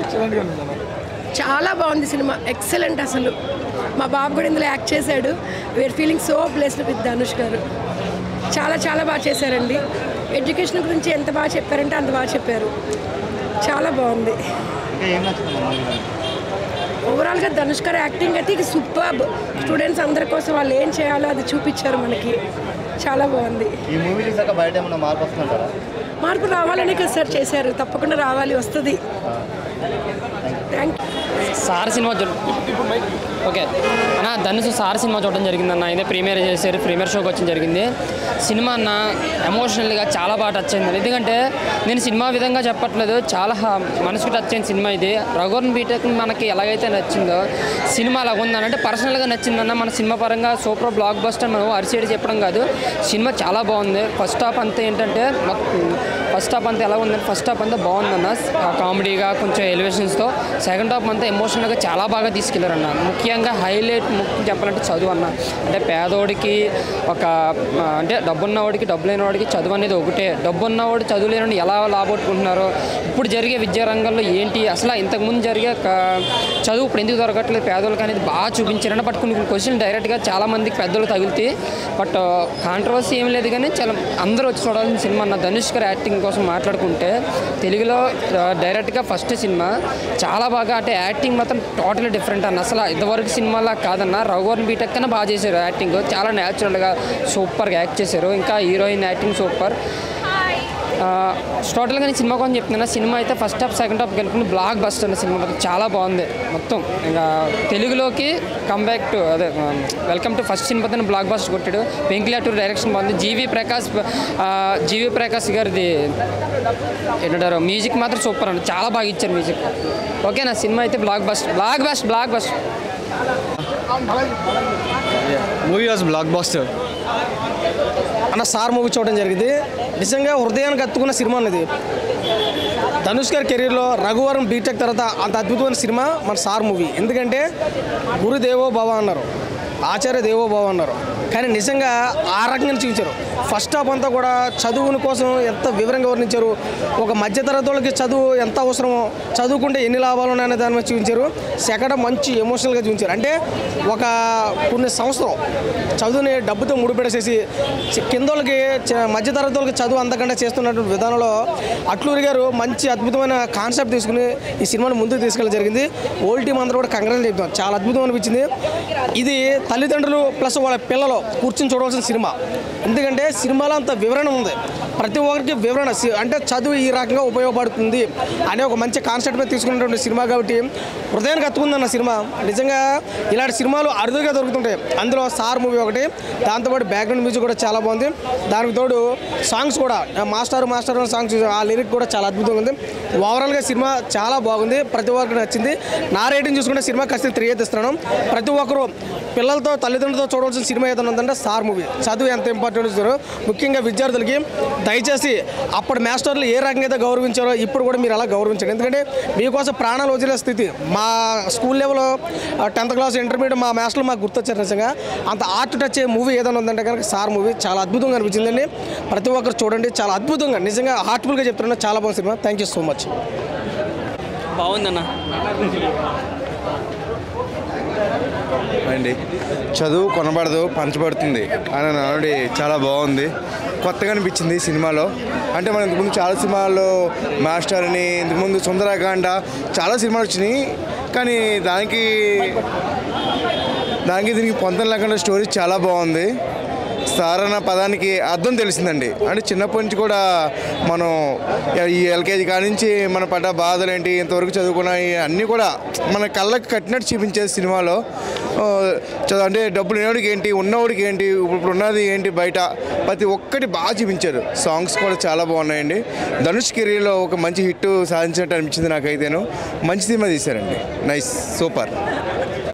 ఎక్సలెంట్గా ఉంది అన్న చాలా బాగుంది సినిమా ఎక్సలెంట్ అసలు మా బాబు కూడా ఇందులో యాక్ట్ చేశాడు we're feeling so blessed with Dhanush గారు చాలా చాలా బాగా చేశారండి ఎడ్యుకేషన్ గురించి ఎంత బాగా చెప్పారంటే అంత బాగా చెప్పారు చాలా బాగుంది ఇంకా ఏం నచ్చుతుంది మూవీలో ఓవరాల్గా ధనుష్ గారు యాక్టింగ్ అయితే ఇక సూపర్ స్టూడెంట్స్ అందరి కోసం వాళ్ళు ఏం చేయాలో అది చూపించారు మనకి చాలా బాగుంది ఈ మూవీ చూసాక బయట ఏమన్నా మార్పు వస్తుంటారా మార్పు రావాలని కదా సార్ చేశారు తప్పకుండా రావాలి వస్తుంది థ్యాంక్ యూ సార్ సినిమా చూ ఓకే అన్న ధనుసు సార్ సినిమా చూడడం జరిగింది అన్న ఇదే ప్రీమియర్ చేశారు ప్రీమియర్ షోకి వచ్చి జరిగింది సినిమా అన్న ఎమోషనల్గా చాలా బాగా టచ్ అయింది ఎందుకంటే నేను సినిమా విధంగా చెప్పట్లేదు చాలా హా- మనసుకు టచ్ అయిన సినిమా ఇది రఘువరన్ బీటెక్ మనకి ఎలాగైతే నచ్చిందో సినిమా అలాగ ఉందని అంటే పర్సనల్గా నచ్చిందన్న మన సినిమా పరంగా సూపర్ బ్లాక్ బస్టర్ మనం అరిసేడి చెప్పడం కాదు సినిమా చాలా బాగుంది ఫస్ట్ హాఫ్ అంతా ఏంటంటే ఫస్ట్ హాఫ్ అంతా ఎలా ఉందంటే ఫస్ట్ హాఫ్ అంతా బాగుందన్న కామెడీగా కొంచెం ఎలివేషన్స్తో సెకండ్ హాఫ్ అంతా ఎమోషనల్గా చాలా బాగా తీసుకెళ్లారన్న ముఖ్యంగా హైలైట్ ముఖ్యం చెప్పాలంటే చదువు అన్న అంటే పేదోడికి ఒక ఆ, అంటే డబ్బున్నవాడికి డబ్బు లేనివాడికి చదువు అనేది ఒకటే డబ్బు ఉన్నవాడు చదువు లేనివాడు ఎలా లాభొట్టుకుంటున్నారో ఇప్పుడు జరిగే విద్యా రంగంలో ఏంటి అసలు ఇంతకుముందు జరిగే క- చదువు ఇప్పుడు ఎందుకు దొరకట్లేదు పేదోళ్ళకి అనేది బాగా చూపించారన్న బట్ కొన్ని క్వశ్చన్ డైరెక్ట్గా చాలా మందికి పెద్దోళ్ళు తగులుతాయి బట్ కాంట్రవర్సీ ఏం లేదు కానీ చాలా అందరూ వచ్చి చూడాల్సిన సినిమా అన్న ధనుష్ గారి యాక్టింగ్ కోసం మాట్లాడుకుంటే తెలుగులో ఆ, డైరెక్ట్గా ఫస్ట్ సినిమా చాలా బాగా అంటే యాక్టింగ్ మాత్రం టోటల్ డిఫరెంట్ అన్న అసలు ఇంతవరకు సినిమాలా కాదన్న రఘువరన్ బీటెక్ కన్నా బాగా చేశారు యాక్టింగ్ చాలా న్యాచురల్గా సూపర్గా యాక్ట్ చేశారు ఇంకా హీరోయిన్ యాక్టింగ్ సూపర్ టోటల్గా నేను సినిమా కోసం చెప్తున్నా సినిమా అయితే ఫస్ట్ హాఫ్ సెకండ్ హాఫ్ గెలుపుకుని బ్లాక్ బస్ట్ అన్న సినిమా మొత్తం చాలా బాగుంది మొత్తం ఇంకా తెలుగులోకి కంబ్యాక్ టు అదే వెల్కమ్ టు ఫస్ట్ సినిమా తను బ్లాక్ బస్ట్ కొట్టాడు వెంకలాటూర్ డైరెక్షన్ బాగుంది జీవి ప్రకాష్ ఆ, జీవి ప్రకాష్ గారిది ఏంటంటారు మ్యూజిక్ మాత్రం సూపర్ అండి చాలా బాగా ఇచ్చారు మ్యూజిక్ ఓకే నా సినిమా అయితే blockbuster blockbuster blockbuster movie was blockbuster అన్న సార్ మూవీ చూడడం జరిగింది నిజంగా హృదయానికి హత్తుకున్న సినిమా అన్నది ధనుష్ గారి కెరీర్లో రఘువరం బీటెక్ తర్వాత అంత అద్భుతమైన సినిమా మన సార్ మూవీ ఎందుకంటే గురుదేవో భవ అన్నారు ఆచార్య దేవో భవ అన్నారు కానీ నిజంగా ఆ రకంగా చూపించారు ఫస్ట్ హాఫ్ అంతా కూడా చదువుని కోసం ఎంత వివరంగా వర్ణించారు ఒక మధ్యతరగతి వాళ్ళకి చదువు ఎంత అవసరమో చదువుకుంటే ఎన్ని లాభాలు ఉన్నాయనే దాని మీద చూపించారు సెకండ్ హాఫ్ మంచి ఎమోషనల్గా చూపించారు అంటే ఒక కొన్ని సంవత్సరం చదువుని డబ్బుతో ముడిపెట్టేసేసి చి- కింద వాళ్ళకి చ- మధ్యతరగతి వాళ్ళకి చదువు అంతకంటే చేస్తున్నటువంటి విధానంలో అట్లూరి గారు మంచి అద్భుతమైన కాన్సెప్ట్ తీసుకుని ఈ సినిమాను ముందుకు తీసుకెళ్ళడం జరిగింది ఓల్డ్ టీం అందరూ కూడా కంగ్రాచులేట్ చెప్తాం చాలా అద్భుతం అనిపించింది ఇది తల్లిదండ్రులు ప్లస్ వాళ్ళ పిల్లలు కూర్చొని చూడవలసిన సినిమా ఎందుకంటే సినిమాలో అంత వివరణ ఉంది ప్రతి ఒక్కరికి వివరణ సి- అంటే చదువు ఈ రకంగా ఉపయోగపడుతుంది అనే ఒక మంచి కాన్సెప్ట్ మీద తీసుకున్నటువంటి సినిమా కాబట్టి హృదయానికి హత్తుకుందన్న సినిమా నిజంగా ఇలాంటి సినిమాలు అరుదుగా దొరుకుతుంటాయి అందులో సార్ మూవీ ఒకటి దాంతోపాటు బ్యాక్గ్రౌండ్ మ్యూజిక్ కూడా చాలా బాగుంది దానికి తోడు సాంగ్స్ కూడా ఆ మాస్టర్ మాస్టర్ అనే సాంగ్స్ ఆ లిరిక్ కూడా చాలా అద్భుతంగా ఉంది ఓవరాల్గా సినిమా చాలా బాగుంది ప్రతి ఒక్కరికి నచ్చింది నా రేటింగ్ చూసుకుంటే సినిమా ఖచ్చితంగా త్రీ అయితే ఇస్తున్నాను ప్రతి ఒక్కరు పిల్లలతో తల్లిదండ్రులతో చూడవలసిన సినిమా ఏదైనా ఉందంటే సార్ మూవీ చదువు ఎంత ఇంపార్టెంట్ ఇస్తారో ముఖ్యంగా విద్యార్థులకి దయచేసి అప్పటి మాస్టర్లు ఏ రకంగా అయితే గౌరవించారో ఇప్పుడు కూడా మీరు అలా గౌరవించండి ఎందుకంటే మీకోసం ప్రాణాలు వదిలే స్థితి మా స్కూల్ లెవెల్లో టెన్త్ క్లాస్ ఇంటర్మీడియట్ మా మాస్టర్లు మాకు గుర్తొచ్చారు నిజంగా అంత ఆర్ట్ టచ్ మూవీ ఏదైనా ఉందంటే కనుక సార్ మూవీ చాలా అద్భుతంగా అనిపించిందండి ప్రతి ఒక్కరు చూడండి చాలా అద్భుతంగా నిజంగా హార్ట్ఫుల్గా చెప్తున్నా చాలా బాగుంది cinema thank you so much బాగుందన్న అండి చదువు కొనబడదు పంచబడుతుంది అని నానుడి చాలా బాగుంది కొత్తగా అనిపించింది ఈ సినిమాలో అంటే మనం ఇంతకుముందు చాలా సినిమాల్లో మాస్టర్ అని ఇంతకుముందు సుందరకాండ చాలా సినిమాలు వచ్చినాయి కానీ దానికి దానికి దీనికి పొందం లేకుండా స్టోరీ చాలా బాగుంది సార్ అన్న పదానికి అర్థం తెలిసిందండి అంటే చిన్నప్పటి నుంచి కూడా మనం ఈ ఎల్కేజీ కాడి నుంచి మన పడ్డ బాధలు ఏంటి ఇంతవరకు చదువుకున్న అన్నీ కూడా మన కళ్ళకి కట్టినట్టు చూపించేది సినిమాలో ఆ, చదువు అంటే డబ్బులు లేనివాడికి ఏంటి ఉన్నవాడికి ఏంటి ఇప్పుడు ఉన్నది ఏంటి బయట ప్రతి ఒక్కటి బాగా చూపించారు సాంగ్స్ కూడా చాలా బాగున్నాయండి ధనుష్ కెరీర్లో ఒక మంచి హిట్ సాధించినట్టు అనిపించింది నాకైతేను మంచి సినిమా తీశారండి నైస్ సూపర్